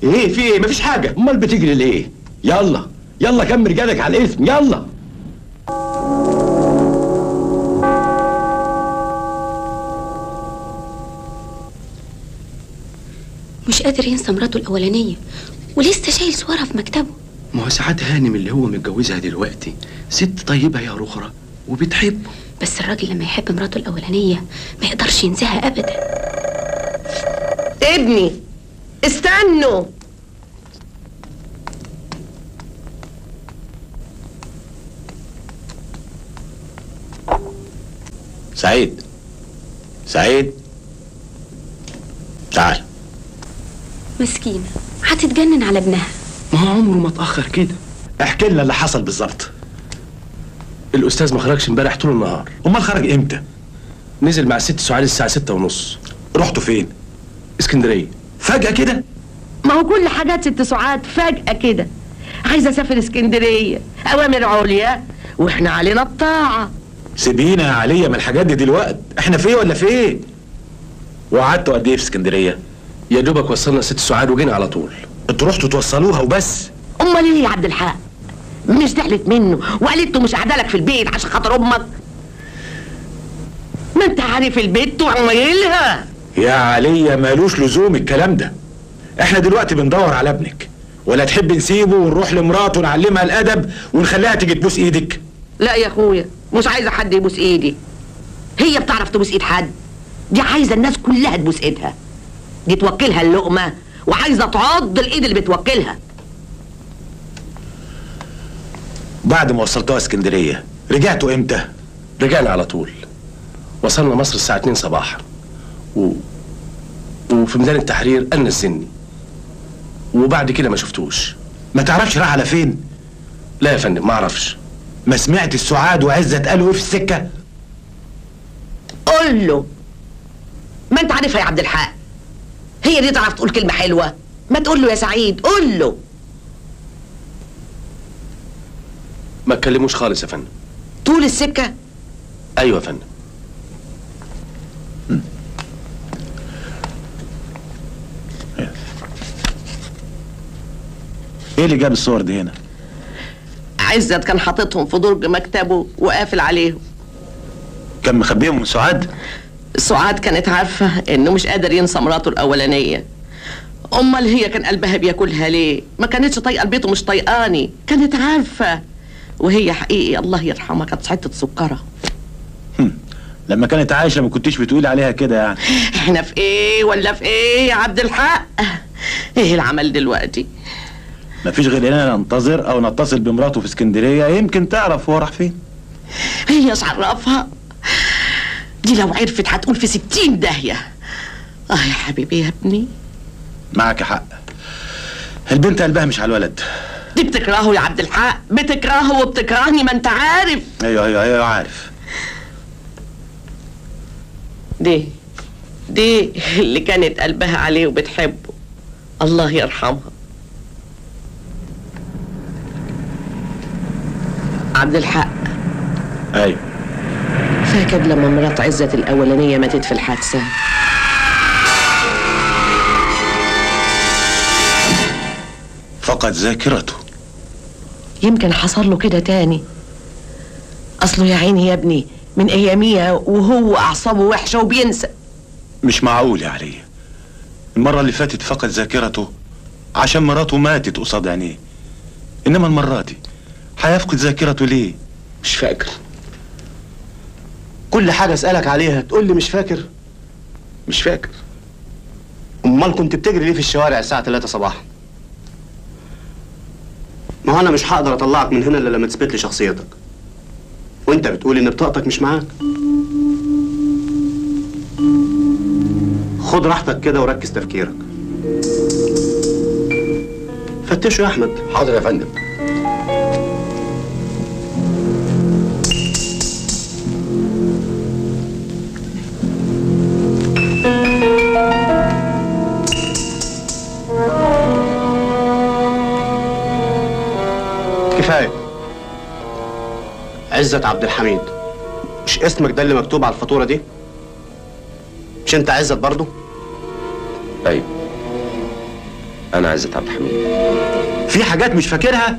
ايه في ايه مفيش حاجه امال بتجري ليه يلا يلا كم رجالك على الاسم يلا مش قادر ينسى مراته الأولانية ولسه شايل صورها في مكتبه ما هو سعاد هانم اللي هو متجوزها دلوقتي ست طيبة يا رخرة وبتحبه بس الراجل لما يحب مراته الأولانية ما يقدرش ينساها أبدا ابني استنوا سعيد سعيد تعال مسكينة هتتجنن على ابنها ما هو عمره ما اتأخر كده احكي لنا اللي حصل بالظبط الأستاذ ما خرجش امبارح طول النهار امال خرج امتى نزل مع الست سعاد الساعة ستة ونص رحتوا فين اسكندرية فجاه كده ما هو كل حاجات ست سعاد فجأة كده عايزة أسافر اسكندرية أوامر عليا وإحنا علينا الطاعة سيبينا يا عليا من الحاجات دي دلوقتي احنا فين ولا فين وقعدتوا قد ايه في اسكندريه يا دوبك وصلنا ست سعاد وجينا على طول انتوا رحتوا توصلوها وبس أمال إيه يا عبد الحق مش زعلت منه وقالت له مش قاعدة لك في البيت عشان خاطر أمك ما أنت عارف البيت وعمايلها يا عليا مالوش لزوم الكلام ده احنا دلوقتي بندور على ابنك ولا تحب نسيبه ونروح لمراته نعلمها الادب ونخليها تيجي تبوس ايدك لا يا أخويا مش عايزة حد يبوس إيدي هي بتعرف تبوس إيد حد دي عايزة الناس كلها تبوس إيدها دي توكلها اللقمة وعايزة تعض الإيد اللي بتوكلها بعد ما وصلتوها اسكندريه رجعتوا امتى رجعنا على طول وصلنا مصر الساعة 2 صباحا و... وفي ميدان التحرير قال نزلني وبعد كده ما شفتوش ما تعرفش راح على فين لا يا فندم ما اعرفش ما سمعت السعاد وعزت قالوا ايه في السكه قول له ما أنت عارفها يا عبد الحق هي دي تعرف تقول كلمة حلوة ما تقول له يا سعيد قول له ما اتكلموش خالص يا فندم طول السكة ايوه يا فندم ايه اللي جاب الصور دي هنا عزت كان حاططهم في درج مكتبه وقافل عليهم كان مخبيهم من سعاد سعاد كانت عارفة إنه مش قادر ينسى مراته الأولانية أمال هي كان قلبها بياكلها ليه؟ ما كانتش طايقة البيت ومش طايقاني كانت عارفة وهي حقيقي الله يرحمها كانت حتة سكرة لما كانت عايشه ما كنتيش بتقولي عليها كده يعني احنا في ايه ولا في ايه يا عبد الحق؟ ايه العمل دلوقتي؟ ما فيش غير اننا ننتظر او نتصل بمراته في اسكندريه يمكن تعرف هو راح فين هي ايش عرفها؟ دي لو عرفت هتقول في ستين داهية اه يا حبيبي يا ابني معك حق البنت قلبها مش على الولد دي بتكرهه يا عبد الحق بتكرهه وبتكرهني ما انت عارف ايوه ايوه ايوه عارف دي دي اللي كانت قلبها عليه وبتحبه الله يرحمها عبد الحق ايوه فاكر لما مرات عزت الأولانية ماتت في الحادثة فقد ذاكرته يمكن حصل له كده تاني أصله يا عيني يا ابني من أياميها وهو أعصابه وحشة وبينسى مش معقول يا علي المرة اللي فاتت فقد ذاكرته عشان مراته ماتت قصاد عينيه انما المرة دي هيفقد ذاكرته ليه؟ مش فاكر كل حاجة اسألك عليها تقول لي مش فاكر مش فاكر امال كنت بتجري ليه في الشوارع الساعة 3 صباحا ما هو انا مش هقدر اطلعك من هنا الا لما تثبت لي شخصيتك وانت بتقول ان بطاقتك مش معاك خد راحتك كده وركز تفكيرك فتشه يا احمد حاضر يا فندم كفاية عزت عبد الحميد مش اسمك ده اللي مكتوب على الفاتورة دي؟ مش انت عزت برضو؟ ايوه انا عزت عبد الحميد في حاجات مش فاكرها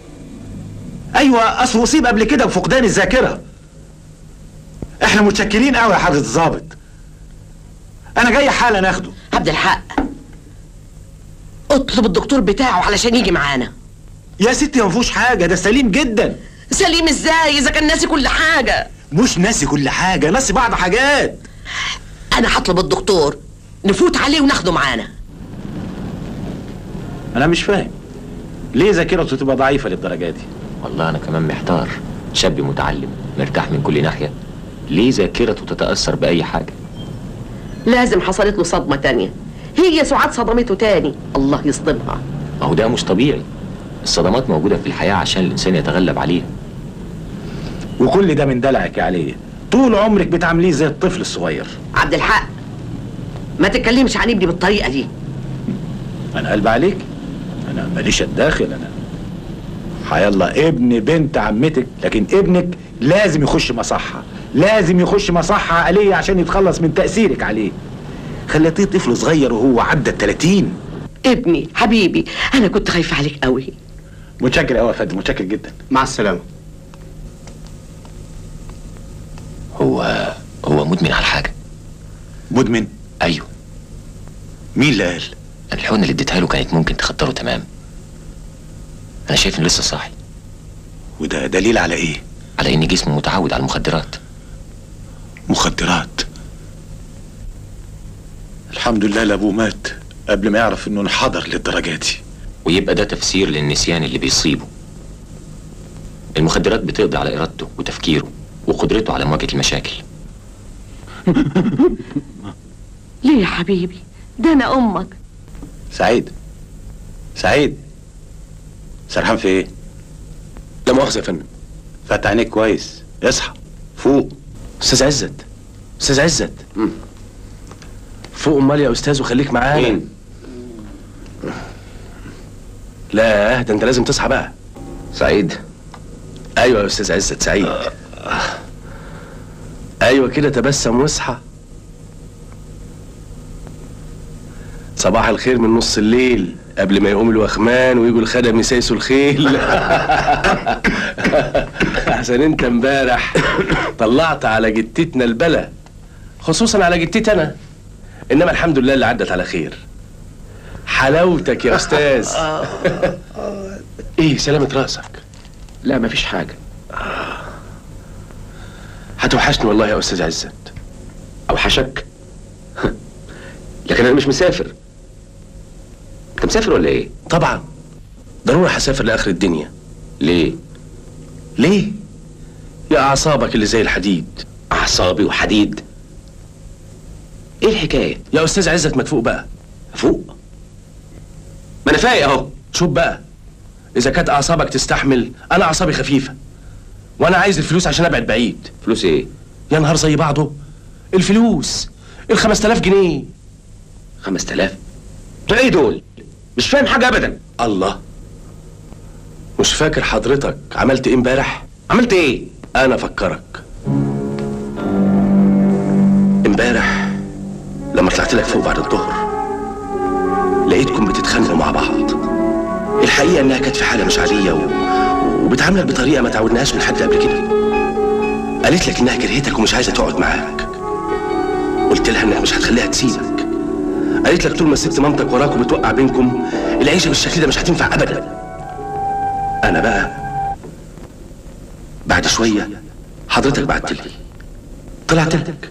ايوه اصل اصيب قبل كده بفقدان الذاكره احنا متشكرين قوي يا حضره الظابط انا جاي حالا اخده عبد الحق اطلب الدكتور بتاعه علشان يجي معانا يا ستي ما فيهوش حاجه ده سليم جدا سليم ازاي اذا كان ناسي كل حاجه مش ناسي كل حاجه ناسي بعض حاجات انا هطلب الدكتور نفوت عليه وناخده معانا انا مش فاهم ليه ذاكرته تبقى ضعيفه للدرجه دي والله انا كمان محتار شاب متعلم مرتاح من كل ناحيه ليه ذاكرته تتاثر باي حاجه لازم حصلت له صدمه تانية هي سعاد صدمته تاني الله يصدمها ما هو ده مش طبيعي الصدمات موجوده في الحياه عشان الانسان يتغلب عليها وكل ده من دلعك يا علي طول عمرك بتعامليه زي الطفل الصغير عبد الحق ما تتكلمش عن ابني بالطريقه دي انا قلب عليك انا ماليش الداخل انا حيالله ابن بنت عمتك لكن ابنك لازم يخش مصحة لازم يخش مصحة عقلية عشان يتخلص من تأثيرك عليه خليتيه طفل صغير وهو عدى التلاتين ابني حبيبي انا كنت خايفه عليك قوي متشكر قوي يا فندم متشكر جدا مع السلامه هو هو مدمن على حاجه مدمن ايوه مين اللي قال الحقنه اللي اديتها له كانت ممكن تخدره تمام انا شايف انه لسه صاحي وده دليل على ايه على ان جسمه متعود على المخدرات مخدرات الحمد لله لابوه مات قبل ما يعرف انه انحدر للدرجة دي ويبقى ده تفسير للنسيان اللي بيصيبه المخدرات بتقضي على ارادته وتفكيره وقدرته على مواجهه المشاكل ليه يا حبيبي ده انا امك سعيد سعيد سرحان في ايه لا مؤاخذه يا فندم فتح عينيك كويس اصحى فوق استاذ عزت استاذ عزت فوق امال يا استاذ وخليك معانا مين؟ لا ده انت لازم تصحى بقى سعيد ايوه يا استاذ عزت سعيد ايوه كده تبسم واصحى صباح الخير من نص الليل قبل ما يقوم الوخمان ويجوا الخدم يسايسوا الخيل احسن انت امبارح طلعت على جتتنا البلا خصوصا على جتتي انا انما الحمد لله اللي عدت على خير حلاوتك يا استاذ ايه سلامة راسك لا مفيش حاجه هتوحشني والله يا استاذ عزت اوحشك لكن انا مش مسافر انت مسافر ولا ايه طبعا ضروري هسافر لاخر الدنيا ليه ليه يا اعصابك اللي زي الحديد اعصابي وحديد ايه الحكايه يا استاذ عزت ما تفوق بقى فوق ما انا فايق اهو شوف بقى اذا كانت اعصابك تستحمل انا اعصابي خفيفه وانا عايز الفلوس عشان ابعد بعيد فلوس ايه يا نهار زي بعضه الفلوس ال 5000 جنيه 5000 ده ايه دول مش فاهم حاجه ابدا الله مش فاكر حضرتك عملت ايه امبارح عملت ايه انا افكرك امبارح لما طلعت لك فوق بعد الظهر لقيتكم بتتخانقوا مع بعض الحقيقه انها كانت في حاله مش عاديه و... وبتعاملك بطريقه ما تعودناهاش من حد قبل كده قالت لك انها كرهتك ومش عايزه تقعد معاك قلت لها انك مش هتخليها تسيبك قالت لك طول ما الست مامتك وراك وبتوقع بينكم العيشه بالشكل ده مش هتنفع ابدا انا بقى بعد شويه حضرتك بعت لي طلعت لك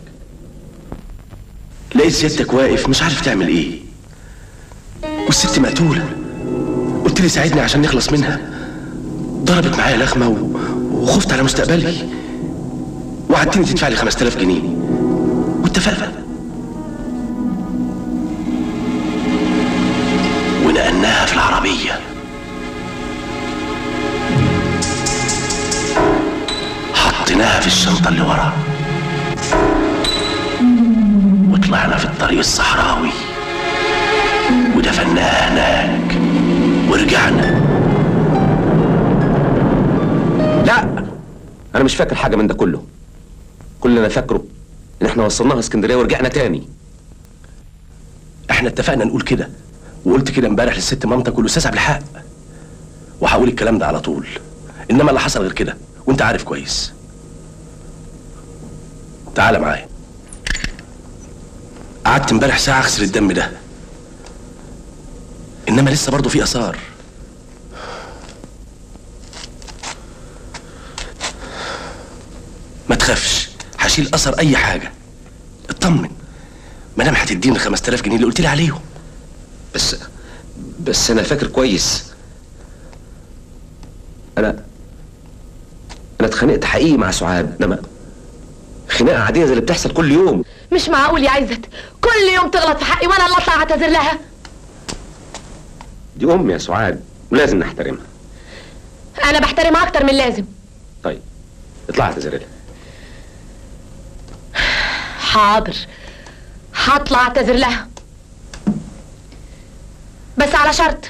لقيت سيادتك واقف مش عارف تعمل ايه والست مقتوله قلت لي ساعدني عشان نخلص منها ضربت معايا لخمه و... وخفت على مستقبلي وعدتني تدفع لي 5000 جنيه واتفقنا ونقلناها في العربيه حطيناها في الشنطه اللي ورا وطلعنا في الطريق الصحراوي ودفناها هناك ورجعنا لا انا مش فاكر حاجه من ده كله كل اللي انا فاكره ان احنا وصلناها اسكندريه ورجعنا تاني احنا اتفقنا نقول كده وقلت كده امبارح للست مامتك والاستاذ عبد الحق وهقول الكلام ده على طول انما اللي حصل غير كده وانت عارف كويس تعالى معايا قعدت امبارح ساعه اغسل الدم ده انما لسه برضه في اثار ما تخافش هشيل اثر اي حاجه اطمن مدام هتديني ال 5000 جنيه اللي قلت لي عليهم بس بس انا فاكر كويس انا انا اتخانقت حقيقي مع سعاد انما خناقه عاديه زي اللي بتحصل كل يوم مش معقول يا عزت كل يوم تغلط في حقي وانا اللي اطلع اعتذر لها دي ام يا سعاد ولازم نحترمها انا بحترمها اكتر من لازم طيب اطلع اعتذر لها حاضر هطلع اعتذر لها بس على شرط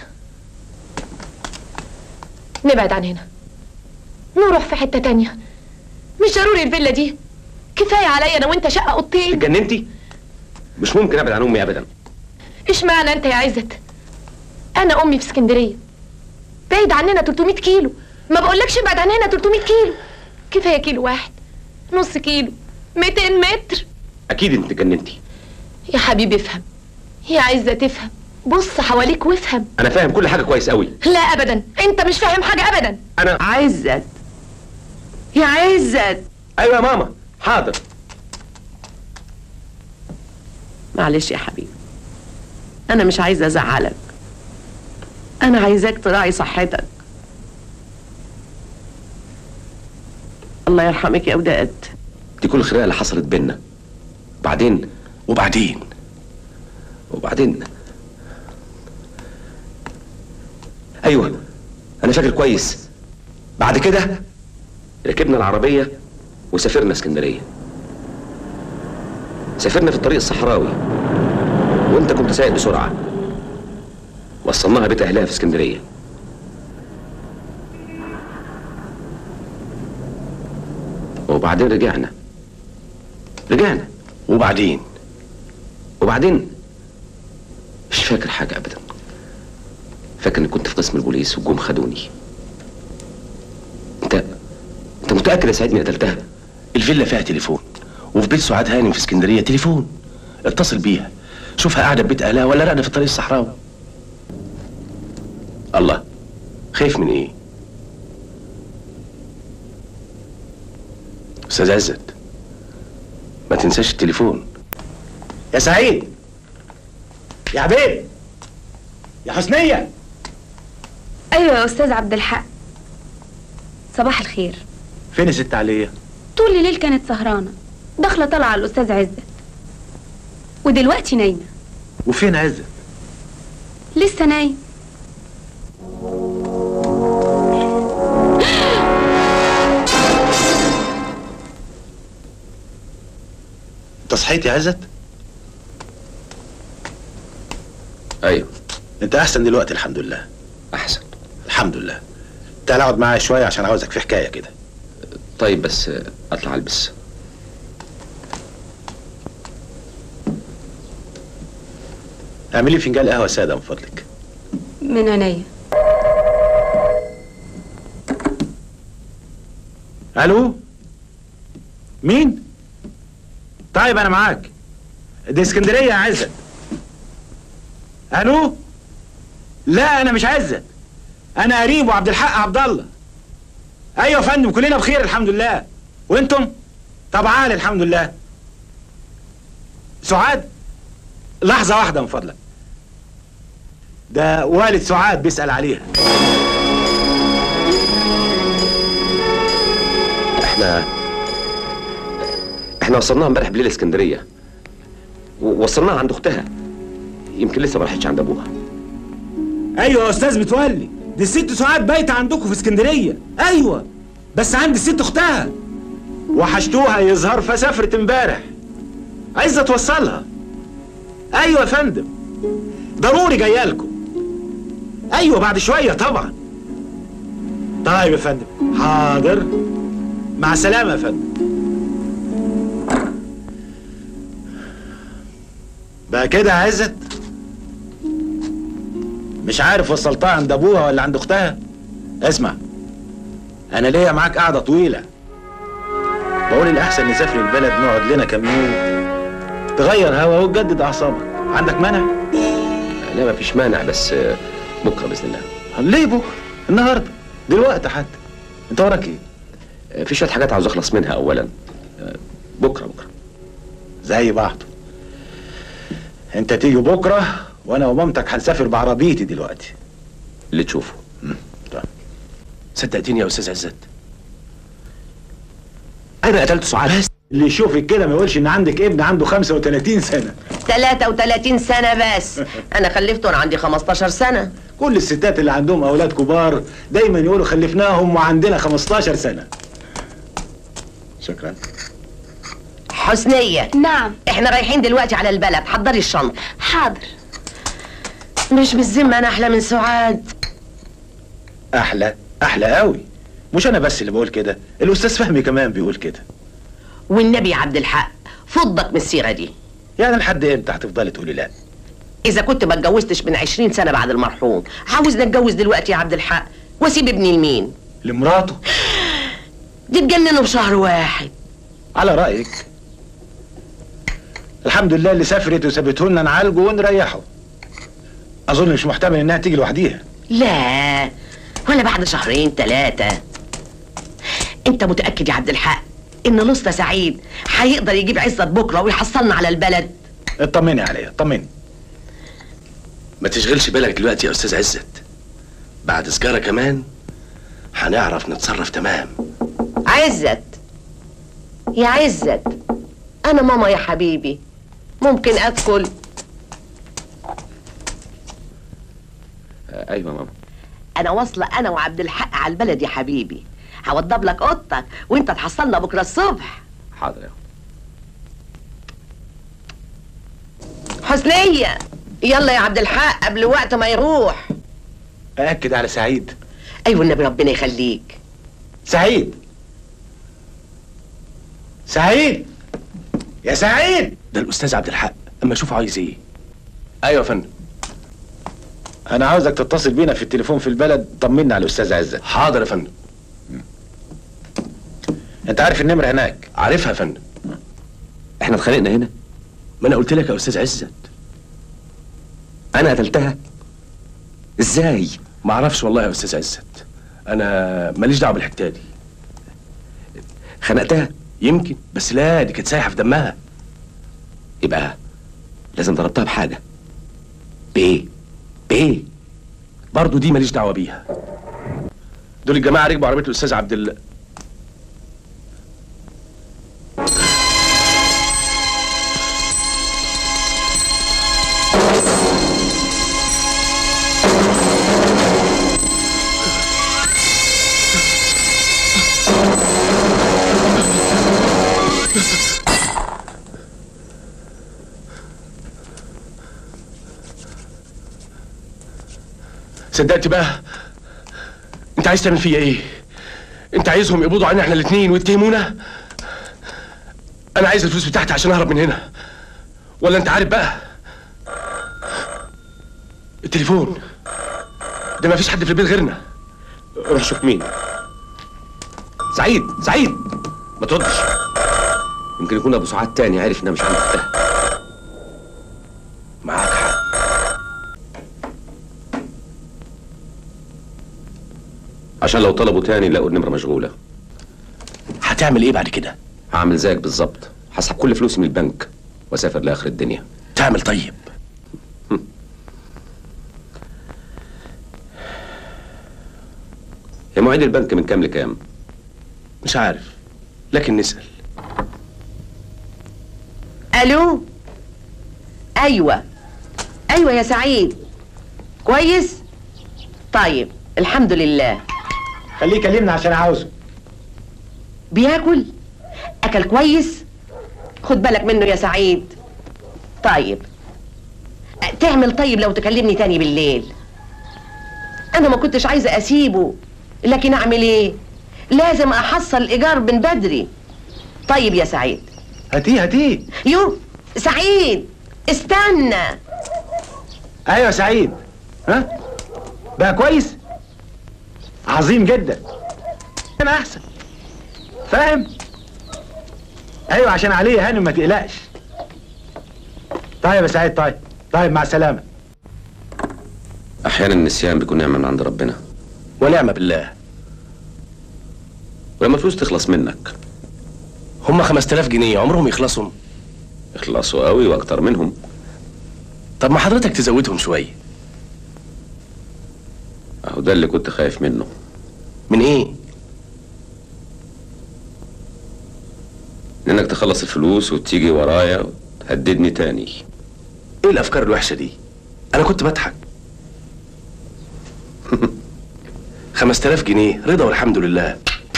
نبعد عن هنا نروح في حتة تانية مش ضروري الفيلا دي كفاية عليا انا وانت شقة اوضتين اتجننتي مش ممكن ابعد عن امي ابدا اشمعنى انت يا عزت انا امي في اسكندريه بعيد عننا 300 كيلو ما بقولكش ابعد عن هنا 300 كيلو كفايه كيلو واحد نص كيلو 200 متر اكيد انت اتجننتي يا حبيبي افهم يا عزة تفهم بص حواليك وافهم انا فاهم كل حاجه كويس قوي لا ابدا انت مش فاهم حاجه ابدا انا عزت يا عزت ايوه يا ماما حاضر معلش يا حبيبي انا مش عايزه ازعلك انا عايزاك تراعي صحتك الله يرحمك يا وداد دي كل الخناقه اللي حصلت بينا بعدين وبعدين وبعدين ايوه انا فاكر كويس بعد كده ركبنا العربيه وسافرنا اسكندريه سافرنا في الطريق الصحراوي وانت كنت سايق بسرعه وصلناها بيت اهلها في اسكندريه وبعدين رجعنا رجعنا وبعدين وبعدين مش فاكر حاجة أبدا فاكر إني كنت في قسم البوليس وجم خدوني أنت أنت متأكد يا سعيد إني قتلتها؟ الفيلا فيها تليفون وفي بيت سعاد هانم في اسكندريه تليفون اتصل بيها شوفها قاعده في بيت اهلها ولا راقده في الطريق الصحراوي الله خايف من ايه استاذ عزت ما تنساش التليفون يا سعيد يا عبيد يا حسنية ايوه يا استاذ عبد الحق صباح الخير فين يا ست عليا طول الليل كانت سهرانه داخله طالعه الاستاذ عزت ودلوقتي نايمه وفين عزت لسه نايم انت صحيت يا عزت أيوه انت احسن دلوقتي الحمد لله أحسن الحمد لله تعال اقعد معايا شويه عشان عاوزك في حكايه كده طيب بس آه، أطلع ألبس اعملي فنجان قهوه ساده من فضلك من عينيا الو مين طيب انا معاك دي اسكندريه يا عزت الو لا انا مش عزت انا قريب وعبد الحق عبد الله ايوه يا فندم كلنا بخير الحمد لله وانتم طب عال الحمد لله سعاد لحظه واحده من فضلك ده والد سعاد بيسال عليها إحنا إحنا وصلناها امبارح بالليل اسكندرية ووصلناها عند أختها يمكن لسه ما راحتش عند أبوها ايوه يا استاذ متولي دي الست سعاد بايته عندكم في اسكندريه ايوه بس عند الست اختها وحشتوها يظهر فسافرت امبارح عايزه توصلها ايوه يا فندم ضروري جايه لكم ايوه بعد شويه طبعا طيب يا فندم حاضر مع السلامه يا فندم بقى كده يا عزت مش عارف وصلتها عند ابوها ولا عند اختها اسمع انا ليا معاك قعده طويله بقول الاحسن نسافر البلد نقعد لنا كام يوم تغير هوا وتجدد اعصابك عندك مانع لا ما فيش مانع بس آه، بكره باذن الله ليه بكره النهارده دلوقتي حتى انت وراك ايه آه، في شويه حاجات عاوز اخلص منها اولا آه، بكره بكره زي بعضه انت تيجي بكره وانا ومامتك هنسافر بعربيتي دلوقتي اللي تشوفه صدقتني يا استاذ عزت انا قتلت سعاد بس اللي يشوفك كده ما يقولش ان عندك ابن عنده 35 سنه 33 سنة بس أنا خلفته وأنا عندي 15 سنة كل الستات اللي عندهم اولاد كبار دايما يقولوا خلفناهم وعندنا 15 سنه شكرا حسنية نعم احنا رايحين دلوقتي على البلد حضري الشنطة حاضر مش بالذمة أنا أحلى من سعاد احلى احلى قوي مش انا بس اللي بقول كده الاستاذ فهمي كمان بيقول كده والنبي يا عبد الحق فضك من السيرة دي يعني لحد امتى هتفضلي تقولي لا إذا كنت ما اتجوزتش من 20 سنة بعد المرحوم عاوزني أتجوز دلوقتي يا عبد الحق وأسيب ابني لمين؟ لمراته دي تجننه بشهر واحد على رايك الحمد لله اللي سافرت وسابته لنا نعالجه ونريحه اظن مش محتمل انها تيجي لوحديها لا ولا بعد شهرين ثلاثة انت متأكد يا عبد الحق ان لسطى سعيد هيقدر يجيب عزت بكرة ويحصلنا على البلد اطمني عليا اطمني ما تشغلش بالك دلوقتي يا استاذ عزت بعد سجارة كمان هنعرف نتصرف تمام عزت يا عزت انا ماما يا حبيبي ممكن ادخل آه، ايوه ماما انا واصله انا وعبد الحق على البلد يا حبيبي هوضب لك اوضتك وانت تحصلنا بكره الصبح حاضر يا حسنيه يلا يا عبد الحق قبل وقت ما يروح ااكد على سعيد ايوه النبي ربنا يخليك سعيد سعيد يا سعيد ده الاستاذ عبد الحق اما اشوف عايز ايه ايوه يا فندم انا عاوزك تتصل بينا في التليفون في البلد طمنا على الاستاذ عزت حاضر يا فندم انت عارف النمره هناك عارفها يا فندم احنا اتخانقنا هنا ما انا قلت لك يا استاذ عزت انا قتلتها ازاي ما اعرفش والله يا استاذ عزت انا ماليش دعوه بالحكايه دي خنقتها يمكن بس لا دي كانت سايحه في دمها يبقى لازم ضربتها بحاجه بايه بايه برضه دي ماليش دعوه بيها دول الجماعه ركبوا عربيه الاستاذ عبد ال... صدقت بقى انت عايز تعمل فيا ايه انت عايزهم يقبضوا علينا احنا الاثنين ويتهمونا انا عايز الفلوس بتاعتي عشان اهرب من هنا ولا انت عارف بقى التليفون ده ما فيش حد في البيت غيرنا روح شوف مين سعيد سعيد ما تردش يمكن يكون ابو سعاد تاني عارف انها مش عند اختها معاك حق عشان لو طلبوا تاني لقوا النمره مشغوله هتعمل ايه بعد كده هعمل زيك بالظبط هسحب كل فلوسي من البنك واسافر لاخر الدنيا تعمل طيب هي مواعيد البنك من كام لكام مش عارف لكن نسال الو ايوه ايوه يا سعيد كويس طيب الحمد لله خليه يكلمنا عشان عاوزه بياكل اكل كويس خد بالك منه يا سعيد طيب أه، تعمل طيب لو تكلمني تاني بالليل انا ما كنتش عايزه اسيبه لكن اعمل ايه لازم احصل الايجار من بدري طيب يا سعيد هاتيه هاتيه يو سعيد استنى ايوه يا سعيد ها بقى كويس عظيم جدا انا احسن فاهم ايوه عشان عليه يا هانم ما تقلقش طيب يا سعيد طيب طيب مع السلامه احيانا النسيان بيكون نعمه من عند ربنا ونعمة بالله ولما الفلوس تخلص منك هم 5000 جنيه عمرهم يخلصوا يخلصوا قوي واكتر منهم طب ما حضرتك تزودهم شوية اهو ده اللي كنت خايف منه من ايه؟ انك تخلص الفلوس وتيجي ورايا وتهددني تاني ايه الافكار الوحشة دي؟ انا كنت بضحك 5000 جنيه رضا والحمد لله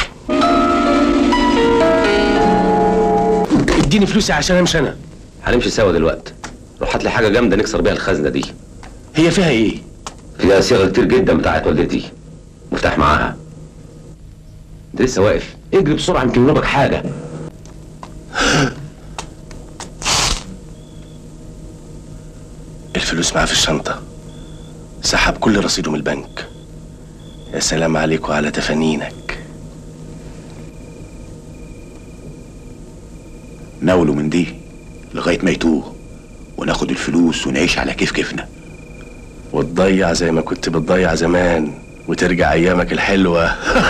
اديني فلوسي عشان امشي انا هنمشي سوا دلوقتي روح هات لي حاجه جامده نكسر بيها الخزنه دي هي فيها ايه؟ فيها صيغه كتير جدا بتاعت والدتي مفتاح معاها انت لسه واقف اجري بسرعه يمكن يضربك حاجه الفلوس معاه في الشنطة سحب كل رصيده من البنك يا سلام عليك وعلى تفانينك ناوله من دي لغايه ما يتوه وناخد الفلوس ونعيش على كيف كيفنا وتضيع زي ما كنت بتضيع زمان وترجع ايامك الحلوة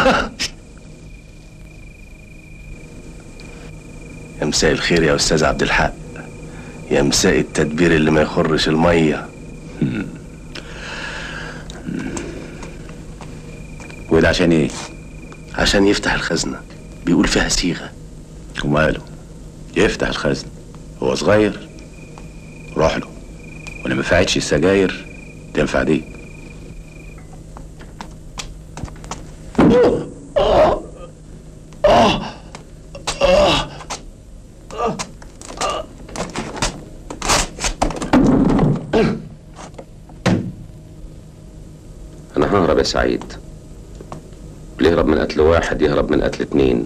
يا مساء الخير يا استاذ عبد الحق يا مساء التدبير اللي ما يخرش الميه وده عشان ايه عشان يفتح الخزنة بيقول فيها صيغة وماله يفتح الخزن هو صغير روح له وانا ما فعتش السجاير تنفع دي انا ههرب يا سعيد اللي يهرب من قتل واحد يهرب من قتل اتنين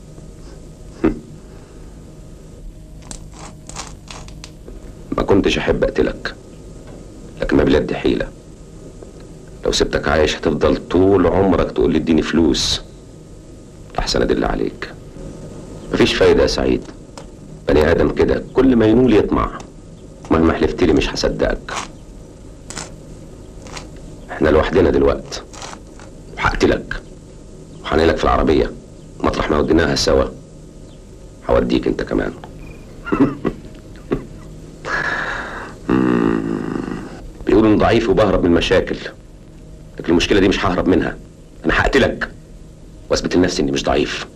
ما كنتش احب اقتلك لكن ما بلاد حيلة لو سبتك عايش هتفضل طول عمرك تقول لي اديني فلوس احسن ادل عليك مفيش فايدة يا سعيد بني ادم كده كل ما ينول يطمع مهما حلفت لي مش هصدقك احنا لوحدنا دلوقت وهقتلك وهنقلك في العربية مطرح ما وديناها سوا هوديك انت كمان مم. بيقولوا اني ضعيف وبهرب من المشاكل لكن المشكلة دي مش ههرب منها انا هقتلك واثبت لنفسي اني مش ضعيف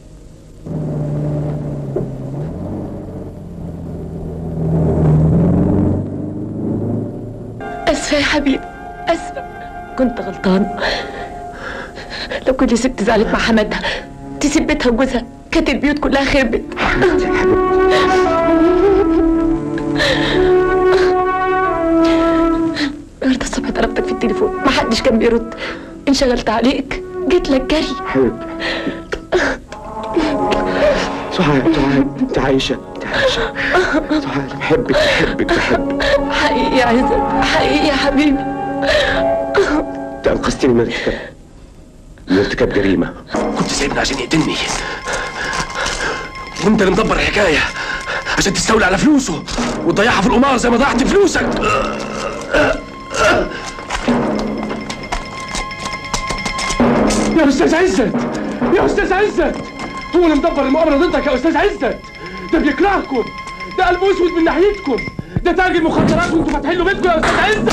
اسفه يا حبيبي اسفه كنت غلطان لو كنت ست زعلت مع حماتها تسيب بيتها وجوزها كانت البيوت كلها خربت النهارده الصبح ضربتك في التليفون ما حدش كان بيرد انشغلت عليك جيت لك جري حبيبتي سعاد سعاد انت عايشة انت عايشة سعاد بحبك بحبك بحبك حقيقي يا عزت حقيقي يا حبيبي انت انقذتني من ارتكاب من ارتكاب جريمة كنت سايبني عشان يقتلني وانت اللي مدبر الحكاية عشان تستولي على فلوسه وتضيعها في القمار زي ما ضيعت فلوسك يا استاذ عزت يا استاذ عزت هو اللي مدبر المؤامره ضدك يا استاذ عزت ده بيكرهكم ده قلبه اسود من ناحيتكم ده تاجر مخدرات وانتوا فاتحين له بيتكم يا استاذ عزت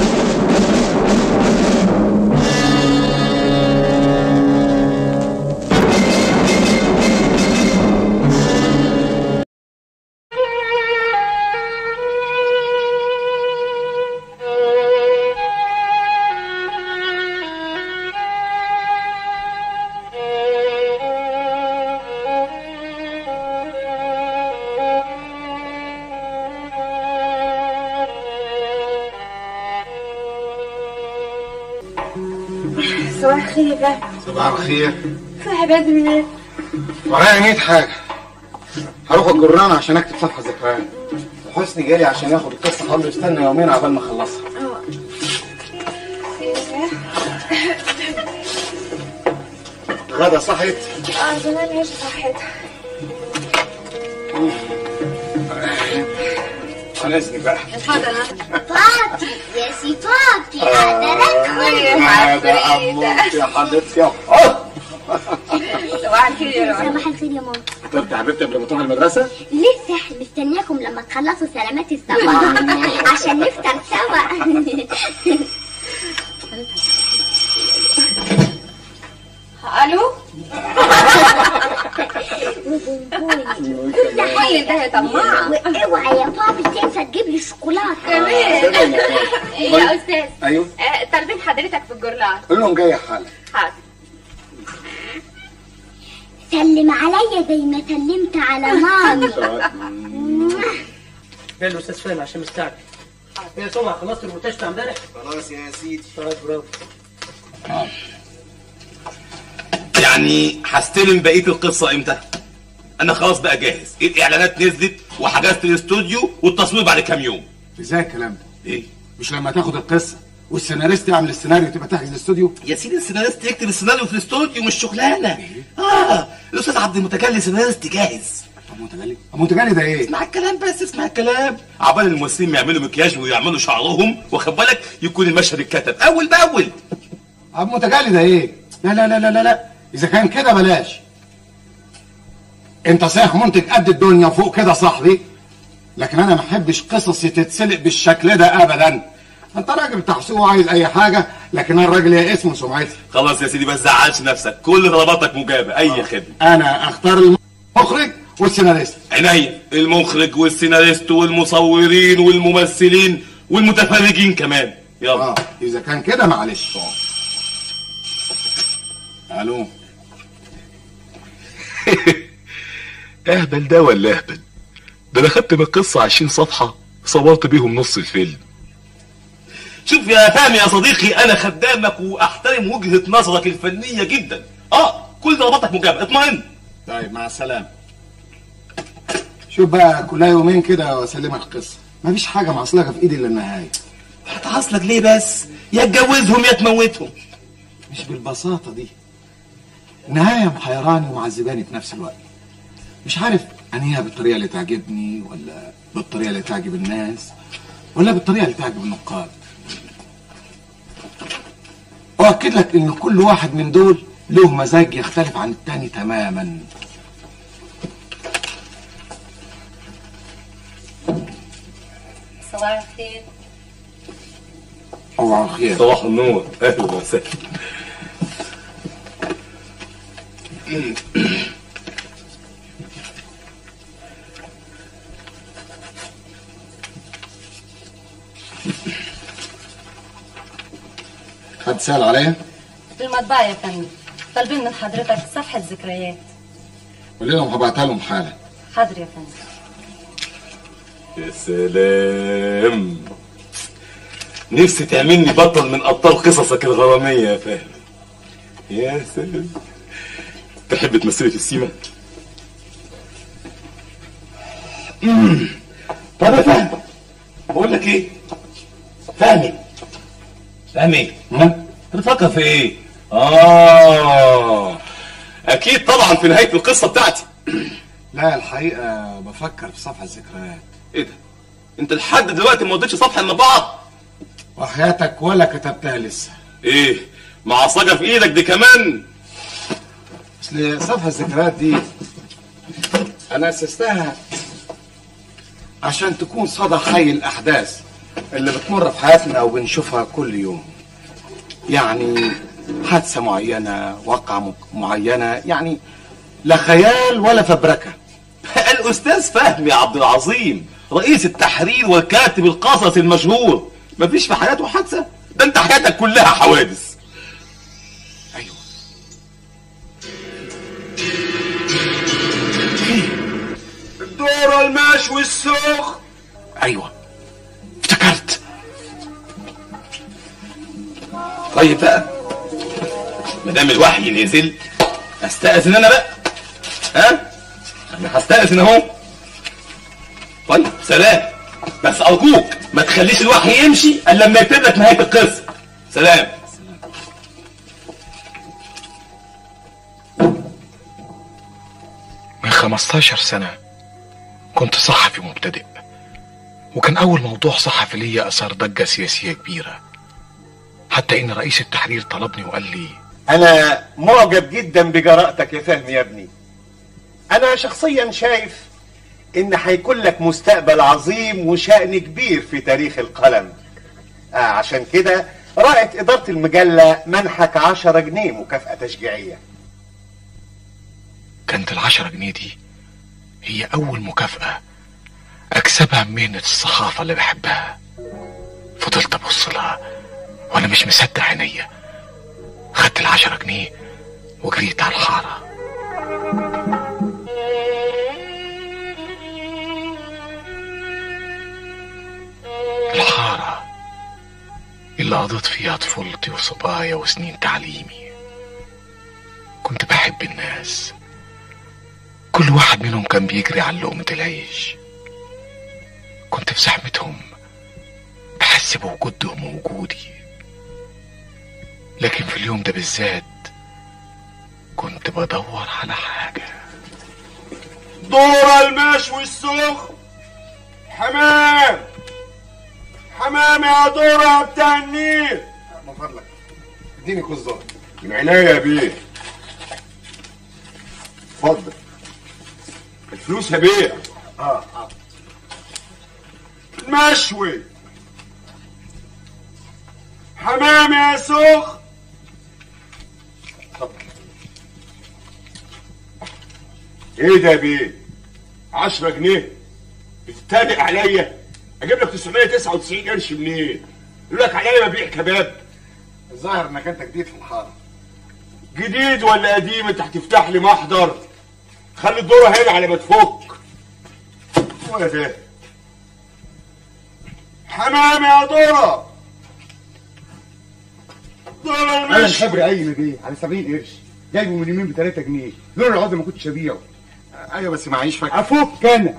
صباح الخير يا بابا صباح الخير صاحب عز منين ورايا 100 حاجة هروح الجران عشان اكتب صفحة ذكريات وحسني جالي عشان ياخد القصة قال له يستنى يومين عبال ما اخلصها غدا صحت اه زمان عيش صحتها على اذنك بقى اتفضل بابي يا سي بابي اقدر هذا عموك يا حبيبتي يا حب صباح الخير يا روحي صباح الخير يا ماما فطرت يا حبيبتي قبل ما تروح المدرسه لسه مستنياكم لما تخلصوا سلامات الصباح عشان نفطر سوا الو ده حي ده يا طماع واوعى يا بابي تنسى تجيب لي شوكولاته كمان يا استاذ ايوه آه، طالبين حضرتك في الجرنال قول لهم جاي حالا حاضر سلم عليا زي ما سلمت على مامي جاي الاستاذ فهمي عشان مستعجل يا سمعة خلصت المونتاج بتاع امبارح؟ خلاص يا سيدي طيب برافو يعني هستلم بقيه القصه امتى انا خلاص بقى جاهز الاعلانات نزلت وحجزت الاستوديو والتصوير بعد كام يوم ازاي الكلام ده ايه مش لما تاخد القصه والسيناريست يعمل السيناريو تبقى تحجز الاستوديو يا سيدي السيناريست يكتب السيناريو في الاستوديو مش شغلانه اه الاستاذ عبد المتكلم سيناريست جاهز طب متجلي متجلي ده ايه اسمع الكلام بس اسمع الكلام عبال الممثلين يعملوا مكياج ويعملوا شعرهم واخد بالك يكون المشهد اتكتب اول باول طب متجلي ده ايه لا لا لا لا لا لا اذا كان كده بلاش انت صحيح منتج قد الدنيا وفوق كده صاحبي لكن انا ما احبش قصصي تتسلق بالشكل ده ابدا انت راجل بتاع سوق عايز اي حاجه لكن انا الراجل يا اسمه سمعتي خلاص يا سيدي بس زعلش نفسك كل طلباتك مجابه اي خدمه انا اختار المخرج والسيناريست عينيا المخرج والسيناريست والمصورين والممثلين والمتفرجين كمان يلا اه اذا كان كده معلش الو اهبل ده ولا اهبل ده انا خدت من القصه 20 صفحه صورت بيهم نص الفيلم شوف يا فهمي يا صديقي انا خدامك واحترم وجهه نظرك الفنيه جدا اه كل طلباتك مجابه اطمئن طيب مع السلامه شوف بقى كلها يومين كده واسلمك القصه مفيش حاجه معصلجه في ايدي الا النهايه هتعصلك ليه بس يا تجوزهم يا تموتهم مش بالبساطه دي النهايه محيراني ومعذباني في نفس الوقت مش عارف انهيها بالطريقه اللي تعجبني ولا بالطريقه اللي تعجب الناس ولا بالطريقه اللي تعجب النقاد واكد لك ان كل واحد من دول له مزاج يختلف عن التاني تماما صباح الخير صباح الخير صباح النور اهلا وسهلا حد سأل عليا في المطبعة يا فندم طالبين من حضرتك صفحة ذكريات قول لهم هبعتها لهم حالا حاضر يا فندم يا سلام نفسي تعملني بطل من ابطال قصصك الغراميه يا فهمي يا سلام تحب تمثلي في السيما مم. طب يا فهمي بقول لك ايه فهمي فهمي بتفكر في ايه اه اكيد طبعا في نهايه القصه بتاعتي لا الحقيقه بفكر في صفحه ذكريات ايه ده انت لحد دلوقتي ما وديتش صفحه المطبعه وحياتك ولا كتبتها لسه ايه معصجه في ايدك دي كمان اصل صفحه الذكريات دي انا اسستها عشان تكون صدى حي الاحداث اللي بتمر في حياتنا وبنشوفها كل يوم يعني حادثه معينه وقعه م- معينه يعني لا خيال ولا فبركه الاستاذ فهمي عبد العظيم رئيس التحرير والكاتب القصص المشهور مفيش في حياته حادثه ده انت حياتك كلها حوادث الدورة الماش والسوق ايوه افتكرت طيب بقى ما دام الوحي نزل استأذن انا بقى ها انا هستأذن اهو طيب سلام بس ارجوك ما تخليش الوحي يمشي الا لما يكتب لك نهايه القصه سلام 15 سنة كنت صحفي مبتدئ وكان أول موضوع صحفي ليا أثار ضجة سياسية كبيرة حتى إن رئيس التحرير طلبني وقال لي أنا معجب جدا بجرأتك يا فهمي يا ابني أنا شخصيا شايف إن هيكون لك مستقبل عظيم وشأن كبير في تاريخ القلم آه عشان كده رأت إدارة المجلة منحك عشرة جنيه مكافأة تشجيعية كانت العشرة جنيه دي هي أول مكافأة أكسبها من مهنة الصحافة اللي بحبها فضلت أبص لها وأنا مش مصدق عينيا خدت العشرة جنيه وجريت على الحارة الحارة اللي قضيت فيها طفولتي وصبايا وسنين تعليمي كنت بحب الناس كل واحد منهم كان بيجري على لقمة العيش كنت في زحمتهم بحس بوجودهم ووجودي لكن في اليوم ده بالذات كنت بدور على حاجة دور المشوي السخن حمام حمام يا دورة بتاع النيل من فضلك اديني كزار من عناية يا بيه اتفضل الفلوس يا بيه اه اه مشوي حمام يا سخن ايه ده يا بيه 10 جنيه بتتريق عليا اجيب لك 999 قرش منين يقول لك عليا ببيع كباب الظاهر انك انت جديد في الحاره جديد ولا قديم انت هتفتح لي محضر خلي الدوره هنا على ما تفك ولا ده حمام يا دوره دوره انا المشي الخبر اي بيه على 70 قرش جايبه من يومين ب 3 جنيه لون العظم ما كنتش ابيعه ايوه بس معيش فاكر افك انا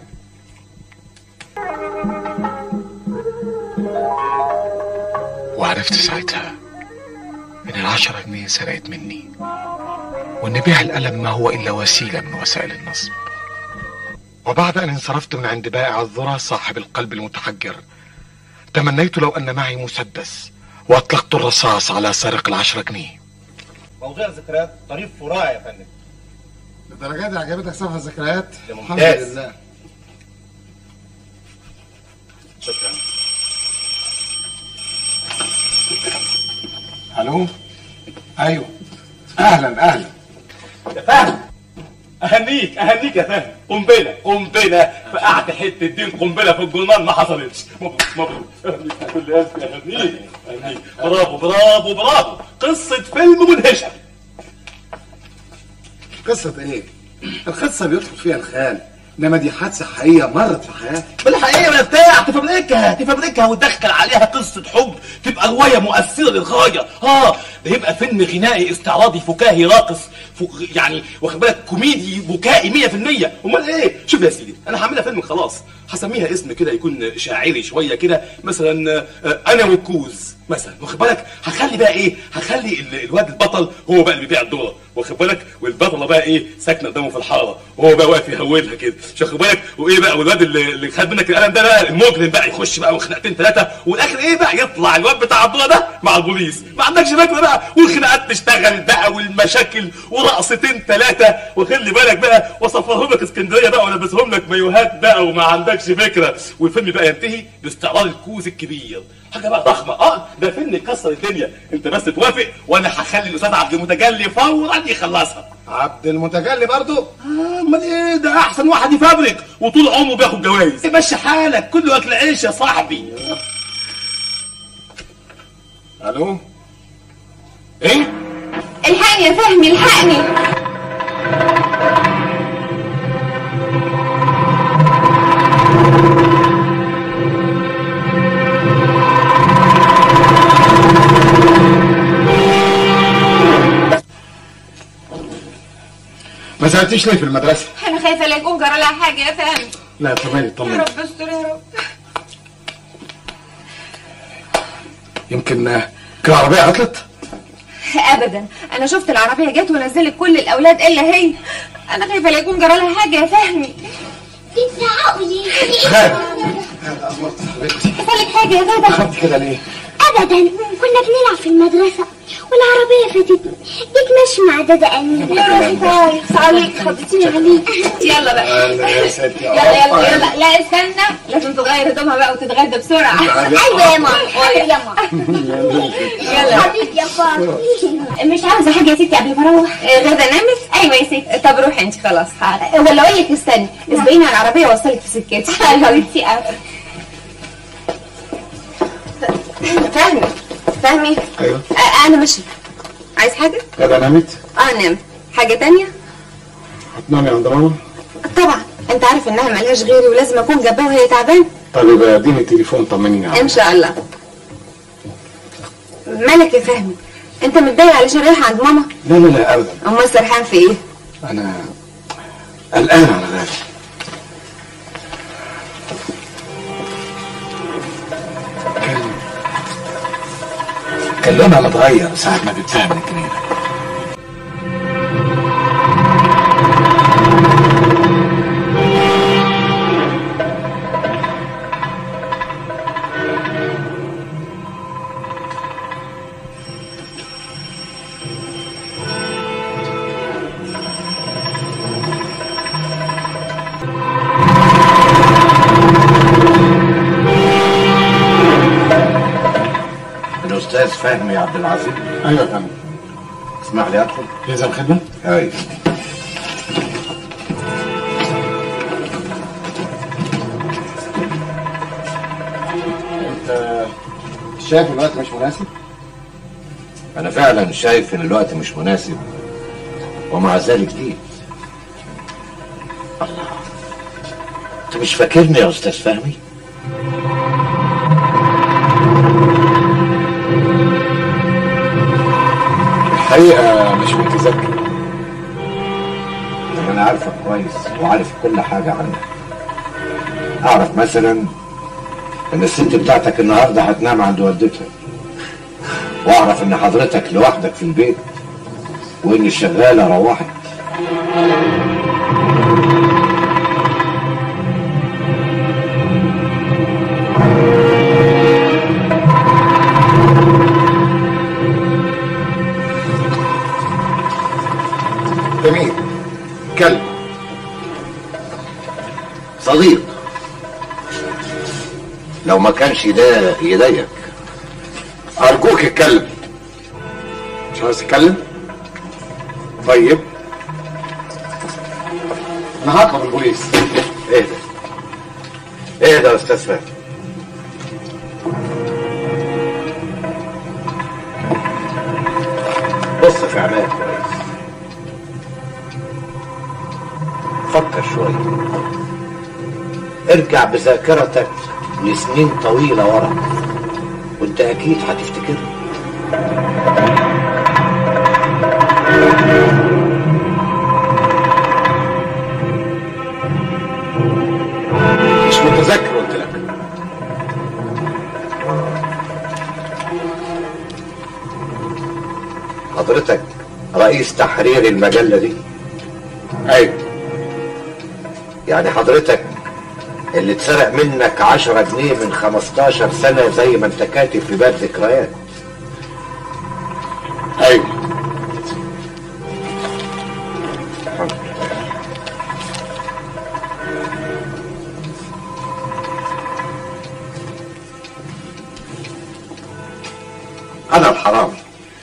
وعرفت ساعتها ان العشرة جنيه سرقت مني وان بيع القلم ما هو الا وسيلة من وسائل النصب وبعد ان انصرفت من عند بائع الذرة صاحب القلب المتحجر تمنيت لو ان معي مسدس واطلقت الرصاص على سارق العشرة جنيه موضوع الذكريات طريف فراع يا فندم الدرجات دي عجبتك صفحه الذكريات ده الحمد ممتاز. لله شكرا الو ايوه اهلا اهلا يا فهد اهنيك اهنيك يا فهد قنبله قنبله فقعت حته دين قنبله في الجورنال ما حصلتش مبروك مبروك اهنيك يا كل اسف اهنيك اهنيك برافو برافو برافو قصه فيلم مدهشه قصه ايه القصه بيدخل فيها الخيال انما دي حادثه حقيقيه مرت في حياتي بالحقيقه ولا بتاع تفبركها تفبركها وتدخل عليها قصه حب تبقى روايه مؤثره للغايه اه ده يبقى فيلم غنائي استعراضي فكاهي راقص فك... يعني واخد بالك كوميدي بكائي 100% امال ايه شوف يا سيدي انا هعملها فيلم خلاص هسميها اسم كده يكون شاعري شويه كده مثلا آه، انا والكوز مثلا واخد بالك هخلي بقى ايه هخلي ال- الواد البطل هو بقى اللي بيبيع الذره واخد بالك والبطله بقى ايه ساكنه قدامه في الحاره وهو بقى واقف يهولها كده مش واخد بالك وايه بقى والواد اللي, اللي خد منك القلم ده بقى المجرم بقى يخش بقى وخناقتين ثلاثه والاخر ايه بقى يطلع الواد بتاع الذره ده مع البوليس ما عندكش فكره بقى والخناقات تشتغل بقى والمشاكل ورقصتين ثلاثه وخلي بالك بقى وصفرهم لك اسكندريه بقى ولبسهم لك مايوهات بقى وما عندكش فكره والفيلم بقى ينتهي باستعراض الكوز الكبير حاجه بقى ضخمه اه ده فيلم يكسر الدنيا انت بس توافق وانا هخلي الاستاذ عبد المتجلي فورا يخلصها عبد المتجلي برضو آه، امال ايه ده احسن واحد يفبرك وطول عمره بياخد جوائز مشي حالك كله اكل عيش يا صاحبي الو ايه الحقني يا فهمي الحقني ما سالتيش ليه في المدرسه انا خايفه لا يكون جرى لها حاجه يا فهمي لا طمني يا طمني رب استر يا رب يمكن آه، كده عربيه عطلت ابدا انا شفت العربيه جت ونزلت كل الاولاد الا هي انا خايفه لا يكون جرى لها حاجه يا فهمي بتزعقوا ليه؟ حصل لك حاجه يا غدا خدت كده ليه؟ ابدا كنا بنلعب في المدرسه والعربيه فاتتني جيت ماشي مع دادا امين يا روحي كويس عليك خبطيني عليك يلا بقى أهلا يا ستي. يلا يلا يلا لا استنى لازم تغير هدومها بقى وتتغدى بسرعه ايوه يا ماما حاضر يا ماما يلا حبيبي يا فاطمه مش عاوزه حاجه يا ستي قبل ما اروح غدا نامت ايوه يا ستي طب روحي انت خلاص حاضر ولا اقول لك استني اسبقيني على العربيه واوصلك في سكتي حبيبتي فهمي فهمي ايوه آه، انا ماشيه عايز حاجه كده نامت اه نام حاجه تانية هتنامي عند ماما طبعا انت عارف انها ملهاش غيري ولازم اكون جنبها وهي تعبانه طب يبقى اديني التليفون طمنيني عليها ان شاء الله مالك يا فهمي انت متضايق علشان رايحه عند ماما لا لا لا ابدا امال سرحان في ايه انا قلقان على غالي كان كان لونها متغير ساعة ما جبتها من الجنينة الاستاذ فهمي عبد العزيز ايوه يا فندم اسمح لي ادخل لازم خدمة؟ ايوه انت شايف الوقت مش مناسب؟ انا فعلا شايف ان الوقت مش مناسب ومع ذلك جيت الله انت مش فاكرني يا استاذ فهمي الحقيقة مش متذكر لما انا عارفك كويس وعارف كل حاجه عنك اعرف مثلا ان الست بتاعتك النهارده هتنام عند والدتها واعرف ان حضرتك لوحدك في البيت وان الشغاله روحت جميل كلب صديق لو ما كانش ده يضايقك أرجوك اتكلم مش عاوز تتكلم؟ طيب أنا هطلب البوليس ايه ده ايه ده يا استاذ فهمي بص في عماك كويس فكر شوية ارجع بذاكرتك لسنين طويلة ورا وانت اكيد هتفتكرها مش متذكر قلت لك حضرتك رئيس تحرير المجلة دي ايوه يعني حضرتك اللي اتسرق منك عشرة جنيه من خمستاشر سنة زي ما انت كاتب في باب ذكريات ايوه انا الحرامي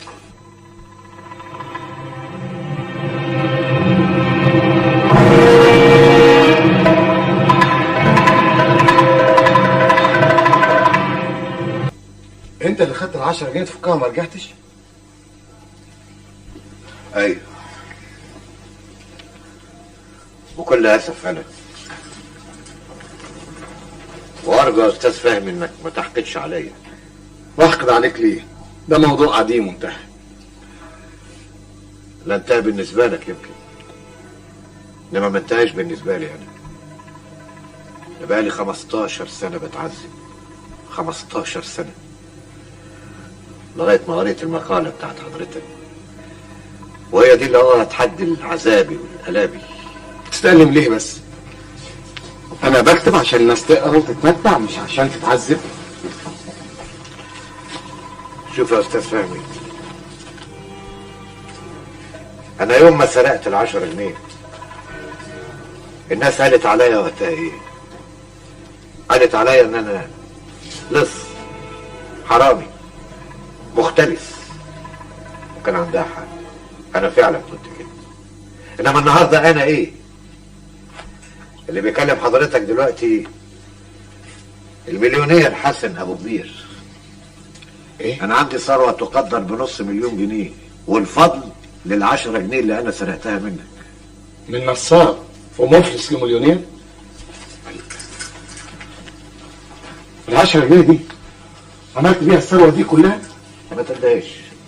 انت اللي خدت العشرة جنيه تفكها وما رجعتش ايوه بكل اسف انا وارجو يا استاذ فهمي انك ما تحقدش عليا واحقد عليك ليه ده موضوع قديم وانتهى لا انتهى بالنسبة لك يمكن انما ما انتهاش بالنسبة لي انا انا بقالي 15 سنة بتعذب 15 سنة لغاية ما قريت المقالة بتاعت حضرتك وهي دي اللي قرت حد عذابي والالامي بتتألم ليه بس انا بكتب عشان الناس تقرا وتتمتع مش عشان تتعذب شوف يا استاذ فهمي انا يوم ما سرقت العشرة جنيه الناس قالت عليا وقتها ايه قالت عليا ان انا لص حرامي مختلس وكان عندها حق انا فعلا كنت كده انما النهارده انا ايه اللي بيكلم حضرتك دلوقتي المليونير حسن ابو كبير ايه انا عندي ثروه تقدر بنص مليون جنيه والفضل للعشرة جنيه اللي انا سرقتها منك من نصاب ومفلس لمليونير العشرة جنيه دي عملت بيها الثروة دي كلها ما تقلقش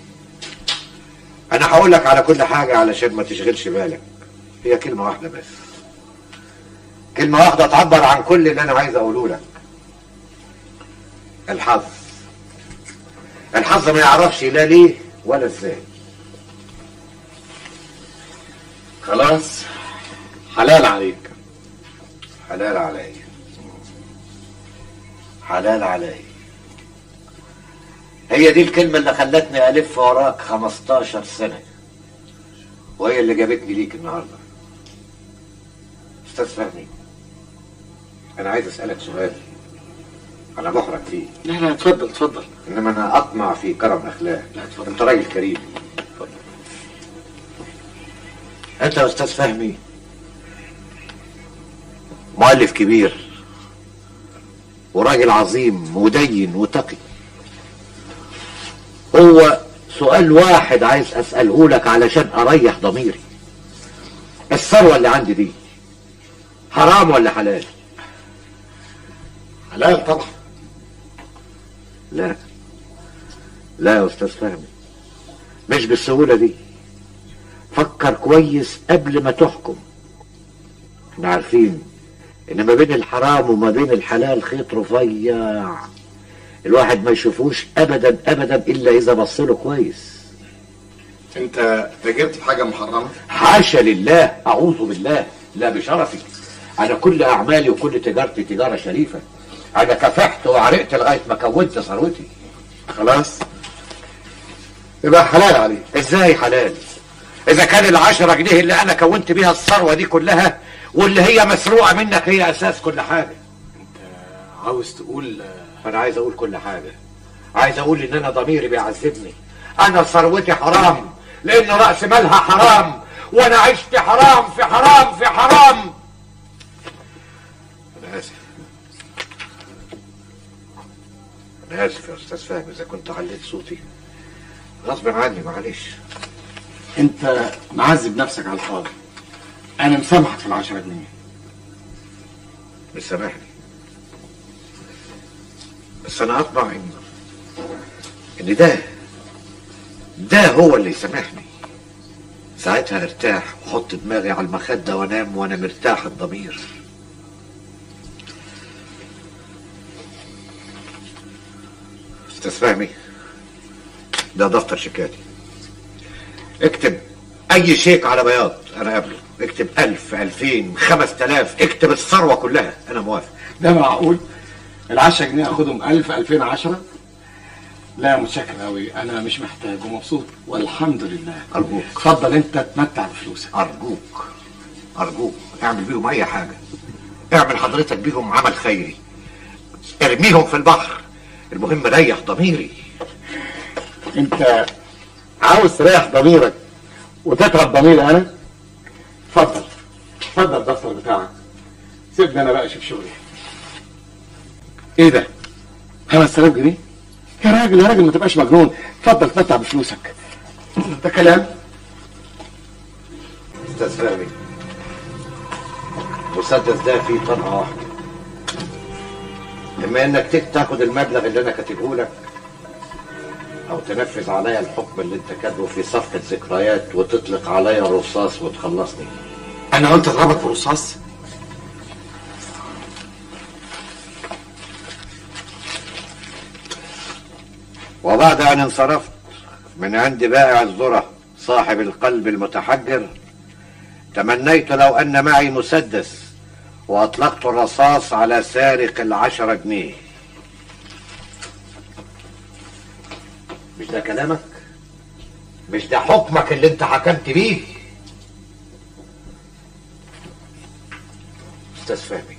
انا هقول لك على كل حاجة علشان ما تشغلش بالك هي كلمة واحدة بس كلمة واحدة تعبر عن كل اللي انا عايز اقوله لك الحظ الحظ ما يعرفش لا ليه ولا ازاي خلاص حلال عليك حلال عليا حلال عليا هي دي الكلمة اللي خلتني ألف وراك 15 سنة وهي اللي جابتني ليك النهاردة أستاذ فهمي أنا عايز أسألك سؤال أنا محرج فيه لا لا اتفضل اتفضل إنما أنا أطمع في كرم أخلاق لا اتفضل أنت راجل كريم أنت يا أستاذ فهمي مؤلف كبير وراجل عظيم مدين وتقي هو سؤال واحد عايز أسأله لك علشان أريح ضميري الثروة اللي عندي دي حرام ولا حلال حلال طبعا لا لا يا أستاذ فهمي مش بالسهولة دي فكر كويس قبل ما تحكم احنا عارفين ان ما بين الحرام وما بين الحلال خيط رفيع الواحد ما يشوفوش ابدا ابدا الا اذا بص له كويس انت تاجرت في حاجة محرمة حاشا لله اعوذ بالله لا بشرفي انا كل اعمالي وكل تجارتي تجاره شريفه انا كافحت وعرقت لغايه ما كونت ثروتي خلاص يبقى حلال عليك ازاي حلال اذا كان العشرة جنيه اللي انا كونت بيها الثروه دي كلها واللي هي مسروقه منك هي اساس كل حاجه عاوز تقول انا عايز اقول كل حاجه عايز اقول ان انا ضميري بيعذبني انا ثروتي حرام لان راس مالها حرام وانا عشت حرام في حرام في حرام انا اسف انا اسف يا استاذ فهمي اذا كنت عليت صوتي غصب عني معلش انت معذب نفسك على الفاضي انا مسامحك في العشرة جنيه مش سامحني بس انا اطمع ان ان ده ده هو اللي يسامحني ساعتها ارتاح واحط دماغي على المخدة وانام وانا مرتاح الضمير استاذ فهمي ده دفتر شيكاتي اكتب اي شيك على بياض انا قابله اكتب الف الفين خمس تلاف اكتب الثروة كلها انا موافق ده معقول العشرة جنيه اخدهم الف الفين عشرة لا متشكر قوي انا مش محتاج ومبسوط والحمد لله ارجوك اتفضل انت تمتع بفلوسك ارجوك ارجوك اعمل بيهم اي حاجة اعمل حضرتك بيهم عمل خيري ارميهم في البحر المهم ريح ضميري انت عاوز تريح ضميرك وتتعب ضميري انا اتفضل اتفضل الدفتر بتاعك سيبني انا بقى اشوف شغلي ايه ده 5000 جنيه يا راجل يا راجل ما تبقاش مجنون اتفضل تمتع بفلوسك ده كلام استاذ فهمي المسدس ده فيه طلقه واحده اما انك تك- تاخد المبلغ اللي انا كاتبه لك او تنفذ عليا الحكم اللي انت كاتبه في صفحه ذكريات وتطلق عليا الرصاص وتخلصني انا قلت اضربك برصاص وبعد ان انصرفت من عند بائع الذرة صاحب القلب المتحجر تمنيت لو أن معي مسدس وأطلقت الرصاص على سارق العشرة جنيه مش ده كلامك؟ مش ده حكمك اللي انت حكمت بيه؟ أستاذ فهمي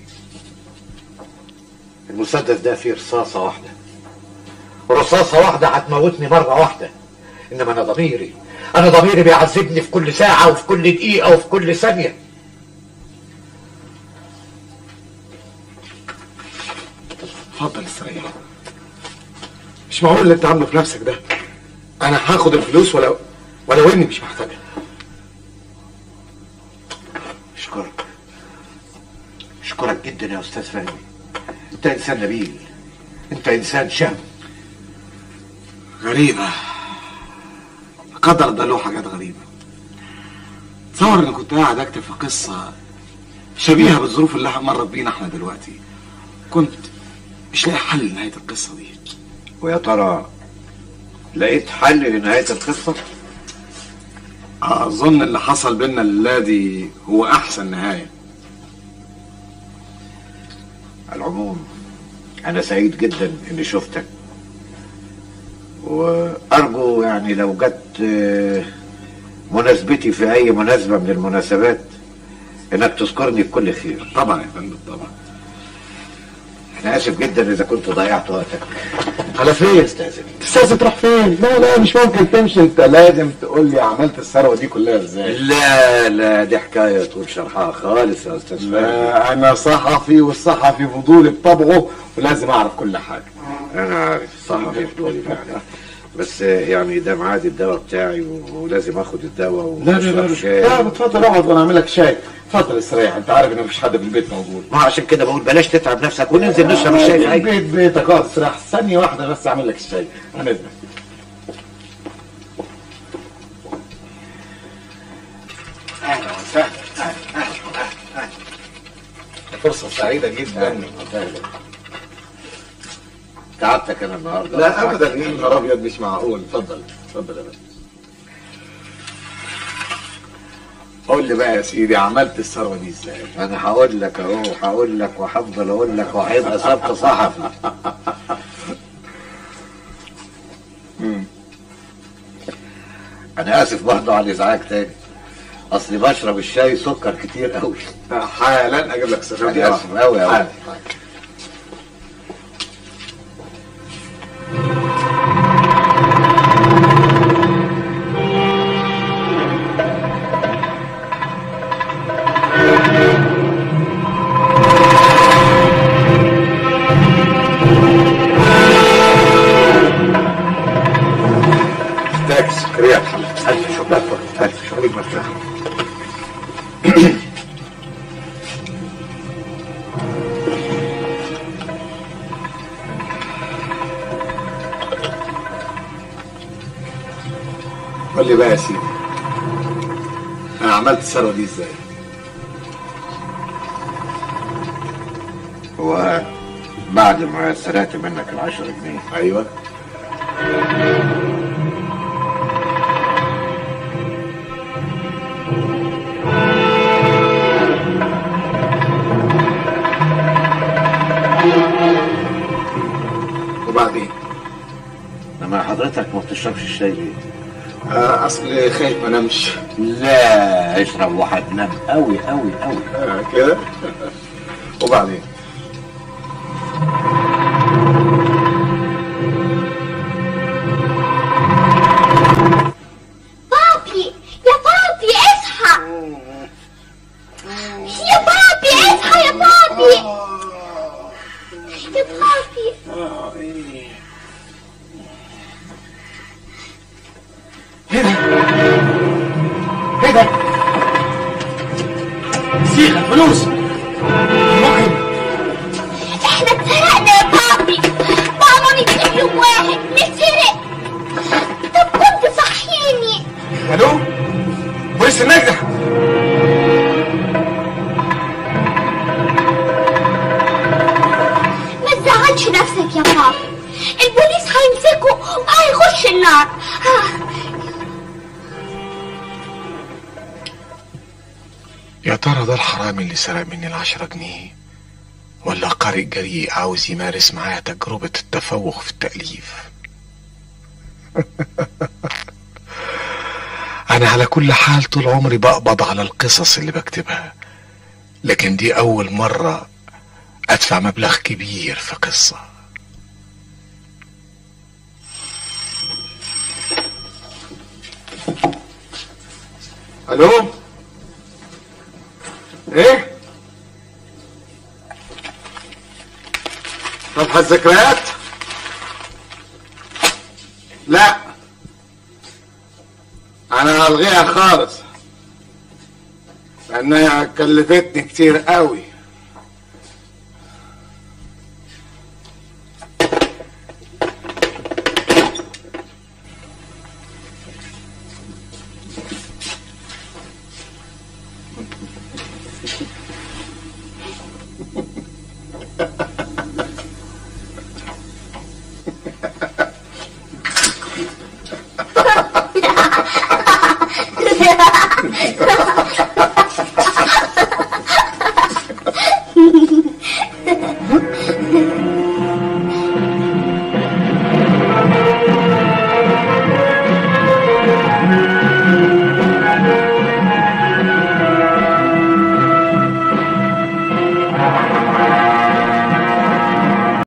المسدس ده فيه رصاصة واحدة رصاصة واحدة هتموتني مرة واحدة إنما أنا ضميري أنا ضميري بيعذبني في كل ساعة وفي كل دقيقة وفي كل ثانية اتفضل استريح مش معقول اللي انت عامله في نفسك ده انا هاخد الفلوس ولو ولو اني مش محتاجها أشكرك أشكرك جدا يا أستاذ فهمي أنت إنسان نبيل أنت إنسان شهم غريبة قدر ده له حاجات غريبة تصور اني كنت قاعد اكتب في قصة شبيهة بالظروف اللي مرت بينا احنا دلوقتي كنت مش لاقي حل لنهاية القصة دي ويا ترى لقيت حل لنهاية القصة؟ أظن اللي حصل بينا الليلة دي هو أحسن نهاية على العموم أنا سعيد جدا إني شفتك وأرجو يعني لو جت آه، مناسبتي في أي مناسبة من المناسبات إنك تذكرني بكل خير طبعا يا فندم طبعا أنا آسف جدا إذا كنت ضيعت وقتك على فين؟ استاذن استاذن تروح فين؟ لا لا مش ممكن تمشي انت لازم تقول لي عملت الثروة دي كلها ازاي؟ لا لا دي حكاية طول شرحها خالص يا أستاذ فهمي لا انا صحفي والصحفي فضولي بطبعه ولازم اعرف كل حاجة أنا عارف صحفي فضولي فعلا بس يعني ده ميعاد الدواء بتاعي و- ولازم اخد الدواء لا لا لا واشرب شاي لا اتفضل اقعد وانا اعمل لك شاي اتفضل استريح انت عارف ان مفيش حد في البيت موجود ما عشان كده بقول بلاش تتعب نفسك وننزل نشرب الشاي في اي البيت بيتك اقعد استريح ثانية واحدة بس اعمل لك الشاي انا اذنك اهلا وسهلا اهلا اهلا اهلا فرصة سعيدة جدا تعبتك انا النهارده لا ابدا يا نهار ابيض مش معقول اتفضل اتفضل يا باشا قول لي بقى يا سيدي عملت الثروه دي ازاي؟ انا هقول لك اهو هقول لك وهفضل اقول لك وهيبقى سبق صحفي انا اسف برضه على الازعاج تاني اصلي بشرب الشاي سكر كتير قوي حالا اجيب لك سكر انا اسف قوي قوي حالا. محتاج سكريات الف شكر الف شكر مرتاح قول لي بقى يا سيدي انا عملت الثروه دي ازاي؟ هو بعد ما سرقت منك العشرة جنيه ايوه وبعدين لما حضرتك ما بتشربش الشاي ليه؟ آه اصل خايف ما انامش لا اشرب وهتنام قوي قوي قوي آه كده وبعدين بابي يا بابي اصحى يا بابي اصحى يا بابي يا بابي ايه ده؟ سيخة فلوس ممكن احنا اتسرقنا يا بابي ماما نجيب يوم واحد نسرق طب كنت صحيني الو بوليس النجدة ما تزعلش نفسك يا بابي البوليس هيمسكه وهيخش النار آه. يا ترى ده الحرامي اللي سرق مني العشرة جنيه ولا قارئ جريء عاوز يمارس معايا تجربة التفوق في التأليف أنا على كل حال طول عمري بقبض على القصص اللي بكتبها لكن دي أول مرة أدفع مبلغ كبير في قصة الو ايه صفحة الذكريات لا انا هلغيها خالص لانها كلفتني كتير قوي